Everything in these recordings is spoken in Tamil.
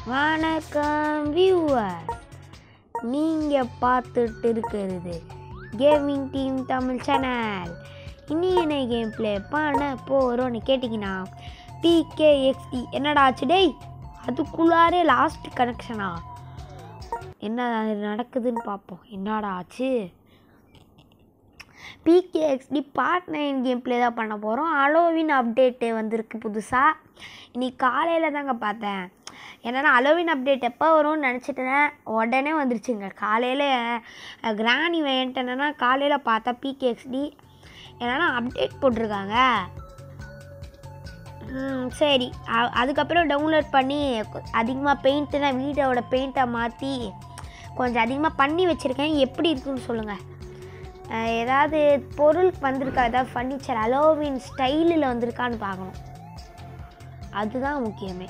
வணக்கம் வியூவர் நீங்கள் பார்த்துட்டு இருக்கிறது கேமிங் டீம் தமிழ் சேனல் இனி என்ன கேம் ப்ளே பண்ண போகிறோன்னு கேட்டிங்கன்னா பிகேஎக்ஸ்டி என்னடா ஆச்சு டேய் அதுக்குள்ளாரே லாஸ்ட் கனெக்ஷனா என்ன நடக்குதுன்னு பார்ப்போம் என்னடா ஆச்சு PKXD part nine game play தான் பண்ண போகிறோம் அலோவின் அப்டேட்டு வந்திருக்கு புதுசாக இன்னைக்கு காலையில் தாங்க பார்த்தேன் என்னென்னா அலோவின் அப்டேட் எப்போ வரும்னு நினச்சிட்டேன் உடனே வந்துருச்சுங்க காலையில் கிராணி வேண்டேன்னா காலையில் பார்த்தா பிகேஎக்ஸ்டி என்னென்னா அப்டேட் போட்டிருக்காங்க ம், சரி அ- அதுக்கப்புறம் டவுன்லோட் பண்ணி அதிகமாக பெயிண்ட்டு நான் வீட்டோட பெயிண்ட்டை மாற்றி கொஞ்சம் அதிகமாக பண்ணி வச்சுருக்கேன் எப்படி இருக்குன்னு சொல்லுங்கள் அஹ் ஏதாவது பொருள் வந்திருக்கா ஏதாவது ஃபர்னிச்சர் அலோவின் ஸ்டைலில் வந்திருக்கான்னு பார்க்கணும் அதுதான் முக்கியமே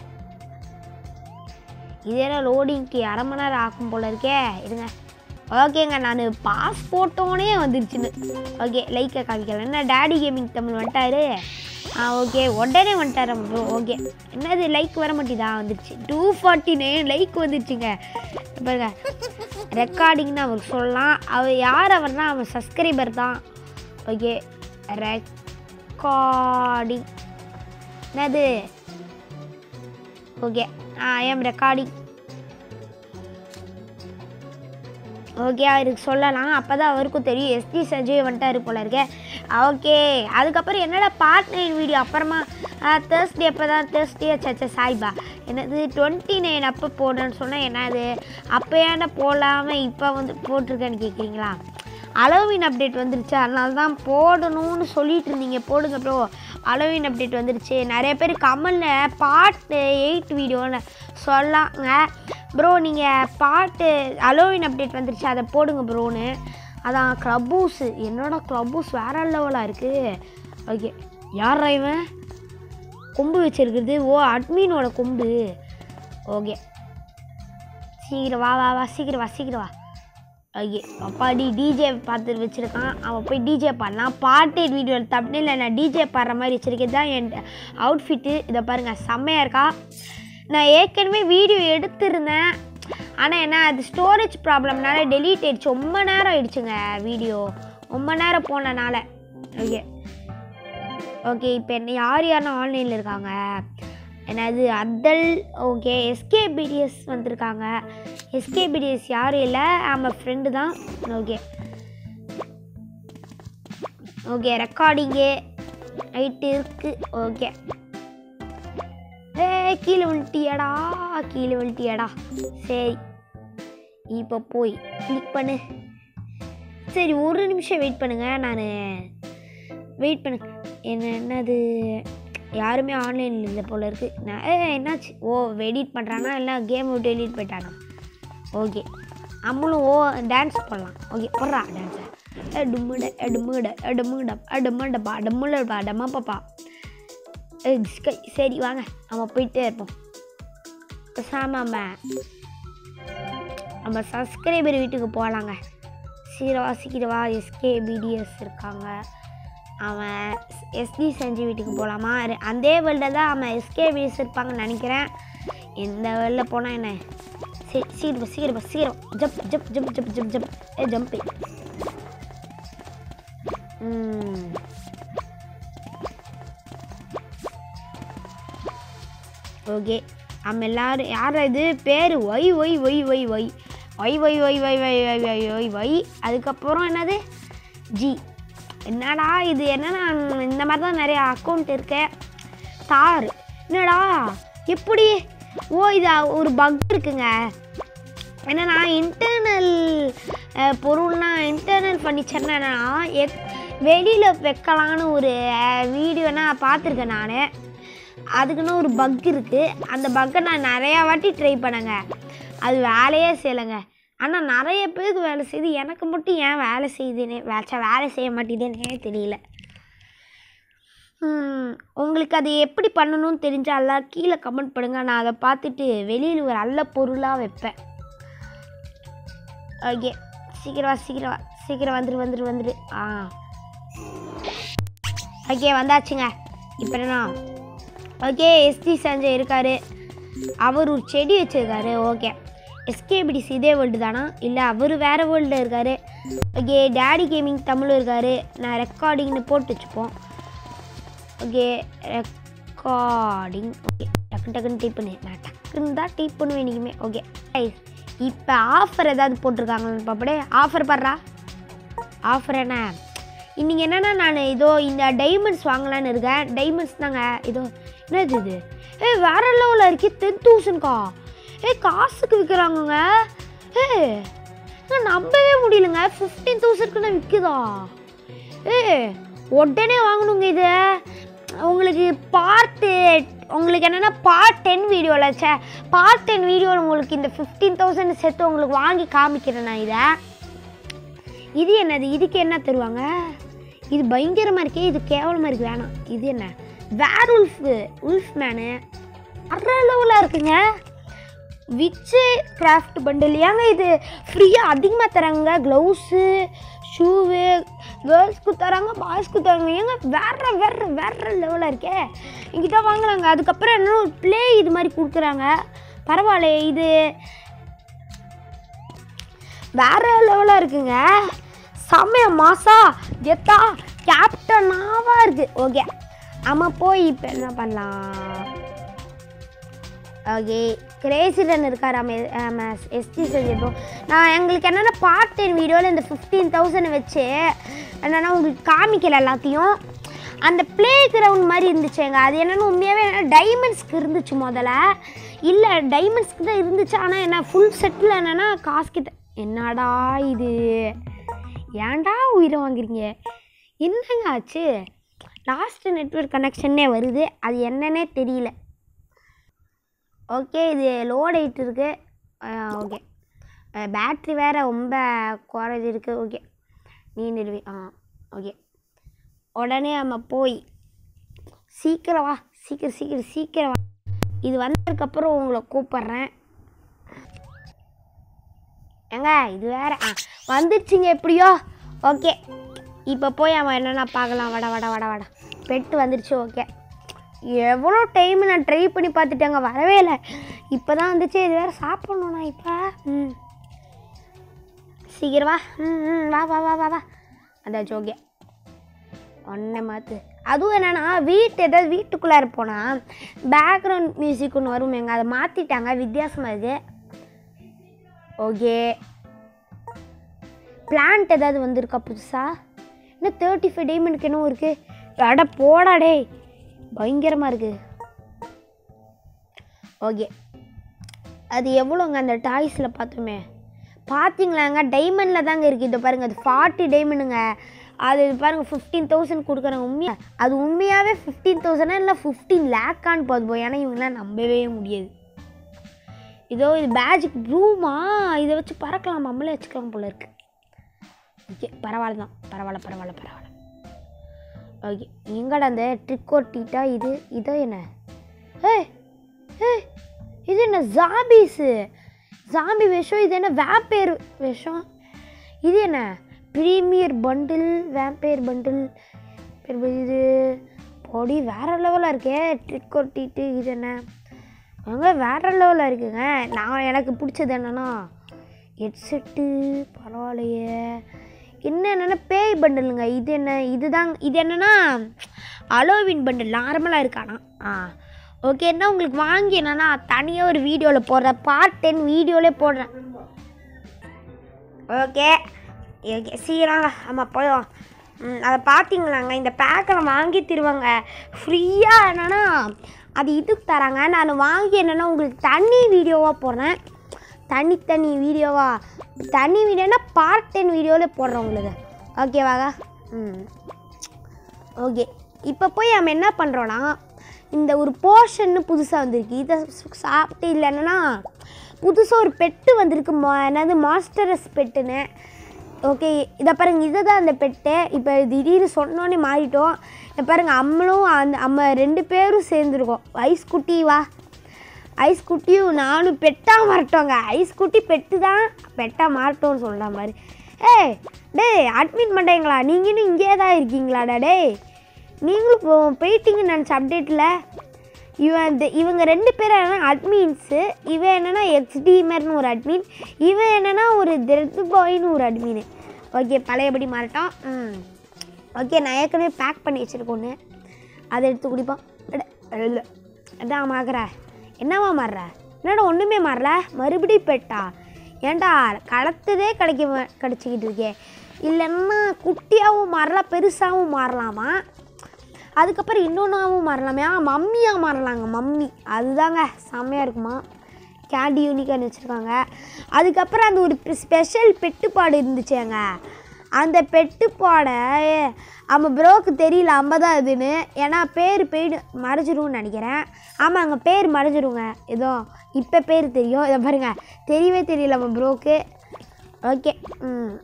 இதே லோடிங்க்கு அரை மணி நேரம் ஆகும் போல இருக்கே இருங்க ஓகேங்க நான் பாஸ் போட்டோனே வந்துருச்சுன்னு ஓகே லைக்கை காமிக்கல என்ன டேடி கேமிங் தமிழ் வந்துட்டாரு ஆ ஓகே உடனே வந்துட்டார் ப்ரோ ஓகே என்னது லைக் வர மாட்டேதா வந்துருச்சு டூ ஃபார்ட்டி நைன் லைக் வந்துருச்சுங்க பாருங்க ரெக்கார்டிங்னு அவர் சொல்லலாம் அவர் யார் அவர்னா அவன் சப்ஸ்கிரைபர் தான் ஓகே ரெக்கார்டிங் என்னது okay I am recording okay அவருக்கு சொல்லலாம் அப்போ தான் அவருக்கும் தெரியும் எஸ்டி சஞ்சய் வந்துட்டாரு போல இருக்கே ஓகே அதுக்கப்புறம் என்னடா பார்ட் நைன் வீடியோ அப்புறமா தேர்ஸ்டே அப்போ தான் தேர்ஸ்டே சச்ச சாய்பா என்னது டுவெண்ட்டி நைன் அப்போ போடுறேன்னு சொன்னால் என்னது அப்போ ஏன்டா போடாமல் இப்போ வந்து போட்டிருக்கேன்னு கேட்குறீங்களா அலோவின் அப்டேட் வந்துருச்சு அதனால தான் போடணும்னு சொல்லிட்டு இருந்தீங்க போடுங்க ப்ரோ அலோவின் அப்டேட் வந்துருச்சு நிறைய பேர் கமெண்டில் பாட்டு எயிட் வீடியோன்னு சொல்லாங்க ப்ரோ நீங்கள் பாட்டு அலோவின் அப்டேட் வந்துருச்சு அதை போடுங்க ப்ரோன்னு அதான் க்ளப்பூஸு என்னோட க்ளப்பூஸ் வேற லெவலாக இருக்குது ஓகே யாரா இவன் கொம்பு வச்சிருக்குது ஓ அட்மீனோட கொம்பு ஓகே சீக்கிரம் வா வா வா சீக்கிரம் வா சீக்கிரம் வா ஓகே அப்பாடி டிஜே பார்த்து வச்சுருக்கான் அவன் போய் டிஜே பாடலாம் பாட்டு வீடியோ தப்பினில் நான் டிஜே பாடுற மாதிரி வச்சுருக்கேன் தான் என் அவுட்ஃபிட்டு இதை பாருங்கள் செம்மையாக இருக்கா நான் ஏற்கனவே வீடியோ எடுத்திருந்தேன் ஆனால் என்ன அது ஸ்டோரேஜ் ப்ராப்ளம்னால டெலீட் ஆயிடுச்சு ரொம்ப நேரம் ஆயிடுச்சுங்க வீடியோ ரொம்ப நேரம் போனனால ஓகே ஓகே இப்போ என்ன யார் யாரெல்லாம் ஆன்லைனில் இருக்காங்க என்னது அதல் ஓகே எஸ்கேபிடிஎஸ் வந்திருக்காங்க எஸ்கேபிடிஎஸ் யாரும் இல்லை ஆமாம் ஃப்ரெண்டு தான் ஓகே ஓகே ரெக்கார்டிங்கு நைட்டு இருக்கு ஓகே ஏ கீழே விழுட்டியாடா கீழே விழுட்டியாடா சரி இப்போ போய் கிளிக் பண்ணு சரி ஒரு நிமிஷம் வெயிட் பண்ணுங்க நான் வெயிட் பண்ணு என்ன என்னது யாருமே ஆன்லைனில் இல்லை போல இருக்கு நான் ஏ என்னாச்சு ஓ எடிட் பண்ணுறானா இல்லை கேம் விட்டு எடிட் போயிட்டானா ஓகே நம்மளும் ஓ டான்ஸ் பண்ணலாம் ஓகே போடுறா டான்ஸை எடுமுட எடுமுட எடுமுட எடுமுடப்பா டம்முடப்பா டம்மாப்பா சரி வாங்க நம்ம போயிட்டே இருப்போம் பேசாம நம்ம சப்ஸ்கிரைபர் வீட்டுக்கு போகலாங்க சீரவா சீக்கிரவா எஸ்கே பிடிஎஸ் இருக்காங்க அவன் எஸ்டி செஞ்சு வீட்டுக்கு போகலாமா அந்த வேர்ல்டில் தான் அவன் எஸ்கே பிடிஎஸ் இருப்பாங்கன்னு நினைக்கிறேன் எந்த வேர்ல்டில் போனால் என்ன சரி சீக்கிரம் சீக்கிரம் சீக்கிரம் ஜப் ஜப் ஜப் ஜப் ஜப் ஜப் ஏ ஜம்பு ம் ஓகே நம்ம எல்லாரும் யார் இது பேர் ஒய் ஒய் ஒய் ஒய் ஒய் ஒய் ஒய் ஒய் ஒய் ஒய் ஒய் ஒய் ஒய் ஒய் அதுக்கப்புறம் என்னது ஜி என்னடா இது என்னன்னா இந்த மாதிரி தான் நிறைய அக்கௌண்ட் இருக்கு தார் என்னடா எப்படி ஓ இது ஒரு பக் இருக்குங்க என்னன்னா இன்டர்னல் பொருள்னா இன்டர்னல் ஃபர்னிச்சர்னா என்னன்னா எக் வெளியில் வைக்கலான்னு ஒரு வீடியோனா பார்த்துருக்கேன் நான் அதுக்குன்னு ஒரு பக் இருக்குது அந்த பக்கை நான் நிறையா வாட்டி ட்ரை பண்ணேங்க அது வேலையே செய்யலைங்க ஆனால் நிறைய பேருக்கு வேலை செய்யுது எனக்கு மட்டும் ஏன் வேலை செய்யுதுன்னே வேச்சா வேலை செய்ய மாட்டேதுன்னே தெரியல ம், உங்களுக்கு அது எப்படி பண்ணணும்னு தெரிஞ்சால கீழே கமெண்ட் பண்ணுங்க நான் அதை பார்த்துட்டு வெளியில் ஒரு நல்ல பொருளாக வைப்பேன் ஓகே சீக்கிரம் வா சீக்கிரம் வா சீக்கிரம் வந்துரு வந்துரு வந்துரு ஆ ஓகே வந்தாச்சுங்க இப்போ என்ன ஓகே எஸ்டி சஞ்சய் இருக்காரு அவர் ஒரு செடி வச்சிருக்காரு ஓகே எஸ்கேபிடிஸ் இதே வேர்ல்டு தானா இல்லை அவர் வேறு வேர்ல்டில் இருக்காரு ஓகே டேடி கேமிங் தமிழ் இருக்காரு நான் ரெக்கார்டிங்னு போட்டு வச்சுப்போம் ஓகே ரெக்கார்டிங் ஓகே டக்கு டக்குன்னு டைப் பண்ணு நான் டக்குன்னு தான் டைப் பண்ணுவேன் இன்றைக்குமே ஓகே இப்போ ஆஃபர் ஏதாவது போட்டிருக்காங்களான்னு பாப்படே ஆஃபர் படுறா ஆஃபர் என்ன இன்னைக்கு என்னன்னா நான் இதோ இந்த டைமண்ட்ஸ் வாங்கலான்னு இருக்கேன் டைமண்ட்ஸ் தாங்க இதோ என்னது இது ஏ வேற லெவலில் இருக்கே டென் தௌசண்ட்க்கா ஏ காசுக்கு விற்கிறாங்கங்க ஏ நான் நம்பவே முடியலங்க ஃபிஃப்டீன் தௌசண்ட்க்கு தான் விற்குதா ஏ உடனே வாங்கணுங்க இது உங்களுக்கு பார்ட்டு உங்களுக்கு என்னென்னா பார்ட் டென் வீடியோவில் சே பார்ட் டென் வீடியோவில் உங்களுக்கு இந்த ஃபிஃப்டீன் தௌசண்ட் சேர்த்து உங்களுக்கு வாங்கி காமிக்கிறேன் நான் இதை இது என்னது இதுக்கு என்ன தருவாங்க இது பயங்கரமாக இருக்கே இது கேவலமாக இருக்கு வேணாம் இது என்ன வேர் உல்ஃப் உல்ஃப் மேனு அரை லெவலாக இருக்குங்க விச்சு கிராஃப்ட் பண்டில் ஏங்க இது ஃப்ரீயாக அதிகமாக தராங்க க்ளவுஸு ஷூவு கேர்ள்ஸ்க்கு தராங்க பாய்ஸ்க்கு தராங்க ஏங்க வேற வேற வேற லெவலாக இருக்கே இங்கிட்ட வாங்குறாங்க அதுக்கப்புறம் என்ன ஒரு ப்ளே இது மாதிரி கொடுக்குறாங்க பரவாயில்ல இது வேற லெவலாக இருக்குங்க செம்மைய மாசா கெத்தா கேப்டனாவா இருக்கு ஓகே நம்ம போய் இப்போ என்ன பண்ணலாம் ஓகே கிரேசிடன் இருக்கார் நம்ம எஸ்டி செஞ்சிருப்போம் நான் எங்களுக்கு என்னென்னா பார்ட் டைம் வீடியோவில் இந்த ஃபிஃப்டீன் தௌசண்ட் வச்சு என்னென்னா உங்களுக்கு காமிக்கல எல்லாத்தையும் அந்த ப்ளே கிரவுண்ட் மாதிரி இருந்துச்சுங்க அது என்னென்னா உண்மையாகவே என்ன டைமண்ட்ஸ்க்கு இருந்துச்சு முதல்ல இல்லை டைமண்ட்ஸ்க்கு தான் இருந்துச்சு ஆனால் என்ன ஃபுல் செட்டில் என்னென்னா காசுக்கு த- என்னடா இது ஏன்டா உயிரை வாங்குறீங்க என்னங்க ஆச்சு லாஸ்ட் நெட்வொர்க் கனெக்ஷனே வருது அது என்னன்னே தெரியல ஓகே இது லோட் ஆகிட்டு இருக்கு ஓகே பேட்ரி வேறு ரொம்ப குறைஞ்சி இருக்குது ஓகே நீண்டுடுவி ஆ ஓகே உடனே நம்ம போய் சீக்கிரம் வா சீக்கிரம் சீக்கிரம் சீக்கிரம் வா இது வந்ததுக்கப்புறம் உங்களை கூப்பிட்றேன் ஏங்க இது வேற ஆ வந்துருச்சுங்க எப்படியோ ஓகே இப்போ போய் அவன் என்னென்ன பார்க்கலாம் வட வட வட வட பெட்டு வந்துருச்சு ஓகே எவ்வளோ டைம் நான் ட்ரை பண்ணி பார்த்துட்டேங்க வரவே இல்லை இப்போ தான் வந்துச்சு இது வேறு சாப்பிட்ணும் நான் இப்போ ம் சீக்கிரம் வா ம் ம் வா வா வா வா வா அதாச்சும் ஓகே ஒன்றை மாற்று அதுவும் என்னென்னா வீட்டு ஏதாவது வீட்டுக்குள்ளார போனால் பேக்ரவுண்ட் மியூசிக் ஒன்று வருமேங்க அதை மாற்றிட்டாங்க வித்தியாசமாக இருக்குது ஓகே பிளான்ட் ஏதாவது வந்திருக்கா புதுசா இன்னும் தேர்ட்டி ஃபைவ் டைமண்டுக்கு என்னவோ இருக்குது அட போடா டேய் பயங்கரமாக இருக்குது ஓகே அது எவ்வளோங்க அந்த டாய்ஸில் பார்த்தோமே பார்த்தீங்களாங்க டைமண்டில் தாங்க இருக்குது இதை பாருங்கள் அது ஃபார்ட்டி டைமண்டுங்க அது பாருங்கள் ஃபிஃப்டீன் தௌசண்ட் கொடுக்குறாங்க உண்மையா அது உண்மையாகவே ஃபிஃப்டீன் தௌசண்டா இல்லை ஃபிஃப்டீன் லேக்கான்னு போது போய் ஏன்னா இவங்களாம் நம்பவே முடியாது இதோ இது பேஜிக் ப்ளூமா இதை வச்சு பறக்கலாம் நம்மளே வச்சுக்கலாம் போல இருக்கு ஓகே பரவாயில்ல தான் பரவாயில்ல பரவாயில்ல பரவாயில்ல ஓகே எங்கடா அந்த ட்ரிக் டீட்டா இது இதோ என்ன ஏய் ஏய் இது என்ன ஜாம்பிஸு ஜாம்பி வேஷம் இது என்ன வேம்பேர் வேஷம் இது என்ன ப்ரீமியர் பண்டில் வேம்பேர் பண்டில் இது பொடி வேற லெவலாக இருக்கே ட்ரிக் டீட்டு இது என்ன அங்கே வேற லெவலில் இருக்குங்க நான் எனக்கு பிடிச்சது என்னென்னா ஹெட்செட்டு பரவாயில்லையே என்ன என்னென்னா பேய் பண்டலுங்க இது என்ன இதுதான் இது என்னென்னா அலோவின் பண்டல் நார்மலாக இருக்கானா ஆ ஓகே என்ன உங்களுக்கு வாங்கி என்னன்னா தனியாக ஒரு வீடியோவில் போடுறேன் பார்ட் டென் வீடியோவிலே போடுறேன் ஓகே ஓகே சீக்கிரம் ஆமாம் போயிடும் ம், அதை பார்த்தீங்களாங்க இந்த பேக்கில் வாங்கி தருவாங்க ஃப்ரீயாக என்னென்னா அது இதுக்கு தராங்க நான் வாங்கி என்னென்னா உங்களுக்கு தண்ணி வீடியோவாக போடுறேன் தனித்தனி வீடியோவா தனி வீடியோனா பார்ட் டென் வீடியோவில் போடுறேன் உங்களுக்கு ஓகேவாங்க ம் ஓகே இப்போ போய் நம்ம என்ன பண்ணுறோன்னா இந்த ஒரு போர்ஷன்னு புதுசாக வந்திருக்கு இதை சு- சாப்பிட்டு இல்லைன்னா புதுசாக ஒரு பெட்டு வந்திருக்கு மா என்னது மாஸ்டரஸ் பெட்டுன்னு ஓகே இதை பாருங்க இதை தான் அந்த பெட்டு இப்போ திடீர்னு சொன்னோன்னே மாறிட்டோம் இதை பாருங்க அம்மளும் அந்த அம்ம ரெண்டு பேரும் சேர்ந்துருக்கோம் ஐஸ் குட்டி வா ஐஸ் குட்டியும் நானும் பெட்டாக மாறட்டோங்க ஐஸ் குட்டி பெட்டு தான் பெட்டாக மாறட்டோம்னு சொல்கிற மாதிரி ஏய் டேய் அட்மிட் பண்ணுறீங்களா நீங்களும் இங்கே தான் இருக்கீங்களாடா டேய் நீங்களும் போ போயிட்டீங்கன்னு நினச்ச அப்டேட்டில் இவன் இந்த இவங்க ரெண்டு பேரும் என்னன்னா அட்மின்ஸு இவன் என்னன்னா எக்ஸ்டீமர்னு ஒரு அட்மின் இவன் என்னன்னா ஒரு திரத் பாய்னு ஒரு அட்மின் ஓகே பழையபடி மாறட்டும் ம் ஓகே நான் ஏற்கனவே பேக் பண்ணி வச்சுருக்கோன்னு அதை எடுத்து குடிப்போம் அட, இல்ல அதான் மாறுற என்னவா மாறுற என்னடா ஒன்றுமே மாறல மறுபடியும் பெட்டா ஏன்டா களத்துதே கிடைக்க மா- கிடச்சிக்கிட்டு இருக்கே இல்லைன்னா குட்டியாகவும் மாறலாம் பெருசாகவும் மாறலாமா அதுக்கப்புறம் இன்னொன்றாவும் மாறலாமே ஆ மம்மியாக மாறலாங்க மம்மி அதுதாங்க செம்மையாக இருக்குமா கேண்டி யூனிக்கான்னு வச்சுருக்காங்க அதுக்கப்புறம் அந்த ஒரு ஸ்பெஷல் பெட்டுப்பாடு இருந்துச்சேங்க அந்த பெட்டுப்பாடை அவன் ப்ரோக்கு தெரியல அம்ப தான் இதுன்னு ஏன்னா பேர் போயிடு மறைஞ்சிரும்னு நினைக்கிறேன் ஆமாங்க பேர் மறைஞ்சிருங்க ஏதோ இப்போ பேர் தெரியும் இதை பாருங்க தெரியவே தெரியல அவன் ப்ரோக்கு ஓகே ம்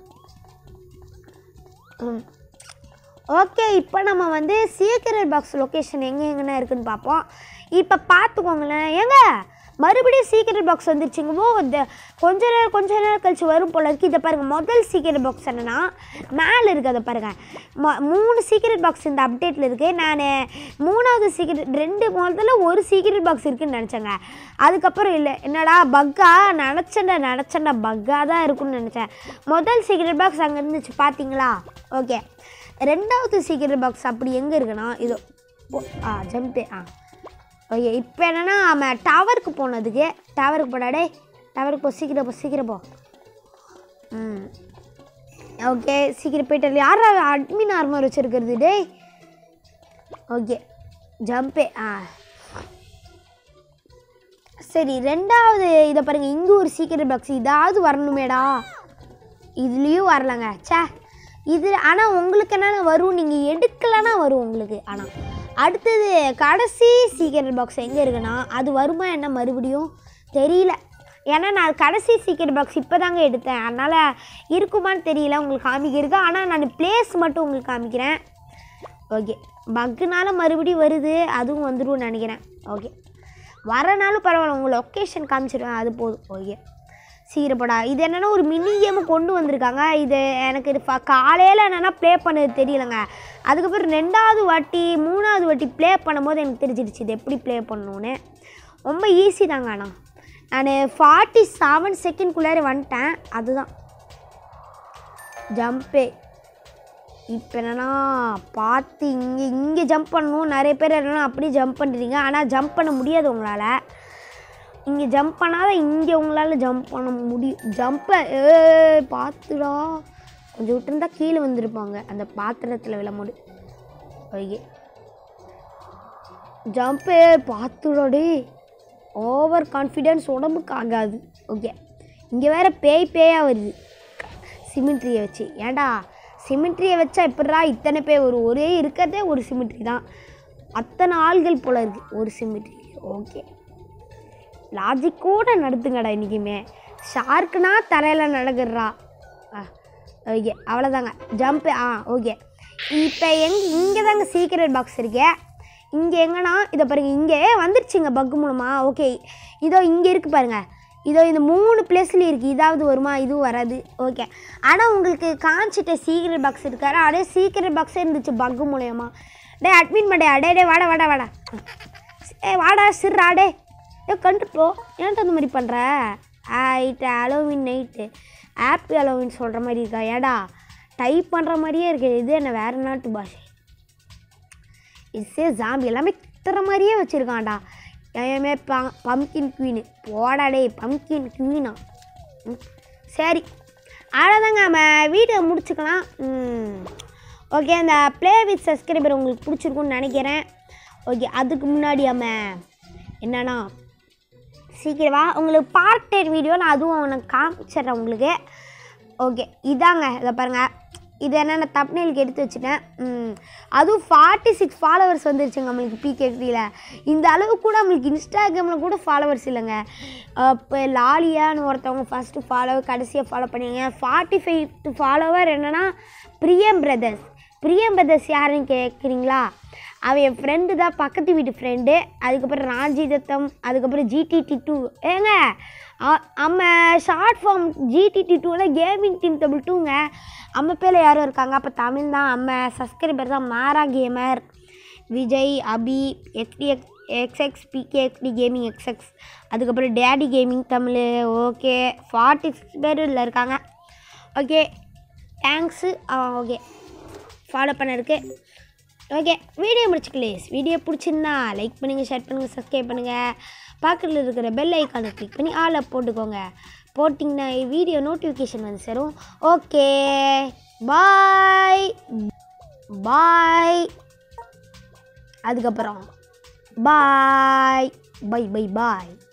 ம் ஓகே இப்போ நம்ம வந்து சீக்கிரட் பாக்ஸ் லொக்கேஷன் எங்கே எங்கன்னா இருக்குன்னு பார்ப்போம் இப்போ பார்த்துக்கோங்களேன் ஏங்க மறுபடியும் சீக்கிரட் பாக்ஸ் வந்துருச்சுங்க ஓ இந்த கொஞ்ச நேரம் கொஞ்ச நேரம் கழிச்சு வரும் போல இருக்கு இதை பாருங்கள் முதல் சீக்கிரட் பாக்ஸ் என்னன்னா மேலே இருக்குது அதை பாருங்கள் மொ மூணு சீக்கிரட் பாக்ஸ் இந்த அப்டேட்டில் இருக்குது நான் மூணாவது சீக்கிரட் ரெண்டு முதல்ல ஒரு சீக்கிரட் பாக்ஸ் இருக்குன்னு நினச்சேங்க அதுக்கப்புறம் இல்லை என்னடா பக்கா நினச்சேன்டா நினச்சேன்டா பக்காக தான் இருக்குன்னு நினச்சேன் முதல் சீக்கிரட் பாக்ஸ் அங்கே இருந்துச்சு பார்த்தீங்களா ஓகே ரெண்டாவது சீக்கிரட் பாக்ஸ் அப்படி எங்கே இருக்குன்னா இதோ ஓ, ஆ ஜம்பே ஆ ஓகே இப்போ என்னென்னா அவன் டவருக்கு போனதுக்கு டவருக்கு போடாடே டவருக்கு போ சீக்கிரம் போ சீக்கிரம் போ ம் ஓகே சீக்கிரம் போயிட்டு யார் அட்மின் ஆர்மர் வச்சுருக்கிறது டேய் ஓகே ஜம்பே ஆ சரி ரெண்டாவது இதை பாருங்கள் இங்கே ஒரு சீக்கிரம் பாக்ஸ் இதாவது வரணுமேடா இதுலேயும் வரலங்க ச்சே இது ஆனால் உங்களுக்கு என்னென்ன வரும் நீங்கள் எடுக்கலைன்னா வரும் உங்களுக்கு ஆனால் அடுத்தது கடைசி சீக்கிரம் பாக்ஸ் எங்கே இருக்குன்னா அது வருமா என்ன மறுபடியும் தெரியல ஏன்னா நான் கடைசி சீக்கிரம் பாக்ஸ் இப்போ தாங்க எடுத்தேன் அதனால் இருக்குமான்னு தெரியல உங்களுக்கு காமிக்கிறது ஆனால் நான் பிளேஸ் மட்டும் உங்களுக்கு காமிக்கிறேன் ஓகே பக்குனால மறுபடியும் வருது அதுவும் வந்துடும் நினைக்கிறேன் ஓகே வரனாலும் பரவாயில்ல உங்கள் லொக்கேஷன் காமிச்சிடுவேன் அது போதும் ஓகே சீரப்படா இது என்னென்னா ஒரு மினி கேமு கொண்டு வந்திருக்காங்க இது எனக்கு இது ஃப- காலையில் என்னென்னா ப்ளே பண்ணது தெரியலங்க அதுக்கப்புறம் ரெண்டாவது வாட்டி மூணாவது வாட்டி ப்ளே பண்ணும்போது எனக்கு தெரிஞ்சிடுச்சு இது எப்படி ப்ளே பண்ணணுன்னு ரொம்ப ஈஸி தாங்க ஆனால் நான் ஃபார்ட்டி செவன் செகண்ட்குள்ளார வந்துட்டேன் அதுதான் ஜம்பே இப்போ என்னன்னா பார்த்து இங்கே இங்கே ஜம்ப் பண்ணணும் நிறைய பேர் என்னன்னா அப்படியே ஜம்ப் பண்ணுறீங்க ஆனால் ஜம்ப் பண்ண முடியாது உங்களால் இங்கே ஜம்ப் பண்ணாதான் இங்கே உங்களால் ஜம்ப் பண்ண முடியும் ஜம்பை ஏ பார்த்துடா கொஞ்சம் விட்டுருந்தா கீழே வந்திருப்பாங்க அந்த பாத்திரத்தில் விழமுடி ஓகே ஜம்ப்பு பார்த்துடா டேய் ஓவர் கான்ஃபிடென்ஸ் உடம்புக்கு ஆகாது ஓகே இங்கே வேற பேய் பேயாக வருது சிமெண்ட்ரியை வச்சு ஏன்டா சிமெண்ட்ரியை வச்சா எப்படிடா இத்தனை பேர் ஒரு ஒரே இருக்கிறதே ஒரு சிமெண்ட்ரி தான் அத்தனை ஆள்கள் போல இருக்கு ஒரு சிமெண்ட்ரி ஓகே லாஜிக்கோட நடத்துங்கடா இன்றைக்குமே ஷார்க்குனா தரையில் நடக்குறா ஆ ஓகே அவ்வளோதாங்க ஜம்ப்பு ஆ ஓகே இப்போ எங் இங்கே தாங்க சீக்கிரட் பாக்ஸ் இருக்கே இங்கே எங்கன்னா இதை பாருங்கள் இங்கே வந்துருச்சுங்க பக்கு மூலமாக ஓகே இதோ இங்கே இருக்குது பாருங்கள் இதோ இந்த மூணு பிளேஸ்லேயும் இருக்குது இதாவது வருமா இதுவும் வராது ஓகே ஆனால் உங்களுக்கு காமிச்சிட்ட சீக்கிரட் பாக்ஸ் இருக்காரு அப்படியே சீக்கிரட் பாக்ஸே இருந்துச்சு பக்கு மூலயமா டே அட்மின் பண்ணே அடே டே வாடா வாடா வாடா ஏ வாடா சிர்ரா டே ஏ கண்டு போ ஏன்ட்டு அந்த மாதிரி பண்ணுற ஆயிட்டு அலோவின் நைட்டு ஆப்பி அலோவின் சொல்கிற மாதிரி இருக்கா ஏடா டைப் பண்ணுற மாதிரியே இருக்கு இது என்ன வேறு நாட்டு பாஷை இசே ஜாம்பி எல்லாமே திட்டுற மாதிரியே வச்சுருக்கான்டா ஏமே பம்கின் குவீனு போடா டேய் பம்கின் குவீனா ம், சரி அவ்வளோதாங்க நம்ம வீடியோ முடிச்சுக்கலாம் ஓகே அந்த ப்ளே வித் சப்ஸ்கிரைபர் உங்களுக்கு பிடிச்சிருக்குன்னு நினைக்கிறேன் ஓகே அதுக்கு முன்னாடி நம்ம என்னன்னா சீக்கிரமா உங்களுக்கு பார்ட் டென் வீடியோ நான் அதுவும் உனக்கு காமிச்சிடுறேன் உங்களுக்கு ஓகே இதாங்க இதை பாருங்கள் இது என்னென்ன தப்னேலுக்கு எடுத்து வச்சுட்டேன் ம், அதுவும் ஃபார்ட்டி சிக்ஸ் ஃபாலோவர்ஸ் வந்துருச்சுங்க நம்மளுக்கு பிகேடியில் இந்த அளவு கூட நம்மளுக்கு இன்ஸ்டாகிராமில் கூட ஃபாலோவர்ஸ் இல்லைங்க இப்போ லாலியான்னு ஒருத்தவங்க ஃபஸ்ட்டு ஃபாலோவர் கடைசியாக ஃபாலோ பண்ணீங்க ஃபார்ட்டி ஃபைவ் ஃபாலோவர் என்னென்னா பிரியம் பிரதர்ஸ் பிரியம் பிரதர்ஸ் யாருன்னு கேட்குறீங்களா அவன் என் ஃப்ரெண்டு தான் பக்கத்து வீட்டு ஃப்ரெண்டு அதுக்கப்புறம் ராஞ்சி தத்தம் அதுக்கப்புறம் ஜிடிடி டூ ஏங்க அ- நம்ம ஷார்ட் ஃபார்ம் ஜிடிடி டூவில் கேமிங் டீம் டபுள் டூங்க நம்ம பேரில் யாரும் இருக்காங்க அப்போ தமிழ் தான் நம்ம சப்ஸ்கிரைபர் தான் Mara gamer Vijay Abhi STX XX PKXD gaming XX அதுக்கப்புறம் daddy gaming Tamil okay forty six பேர் இதில் இருக்காங்க ஓகே தேங்க்ஸு ஓகே ஃபாலோ பண்ணதுக்கு ஓகே வீடியோ முடிச்சுக்கலேஸ் வீடியோ பிடிச்சிருந்தா லைக் பண்ணுங்கள் ஷேர் பண்ணுங்கள் சப்ஸ்கிரைப் பண்ணுங்கள் பக்கத்தில் இருக்கிற பெல் ஐக்கானை கிளிக் பண்ணி ஆளை போட்டுக்கோங்க போட்டிங்கன்னா வீடியோ நோட்டிஃபிகேஷன் வந்து சேரும் ஓகே பாய் பாய் அதுக்கப்புறம் பாய் பை பை பாய்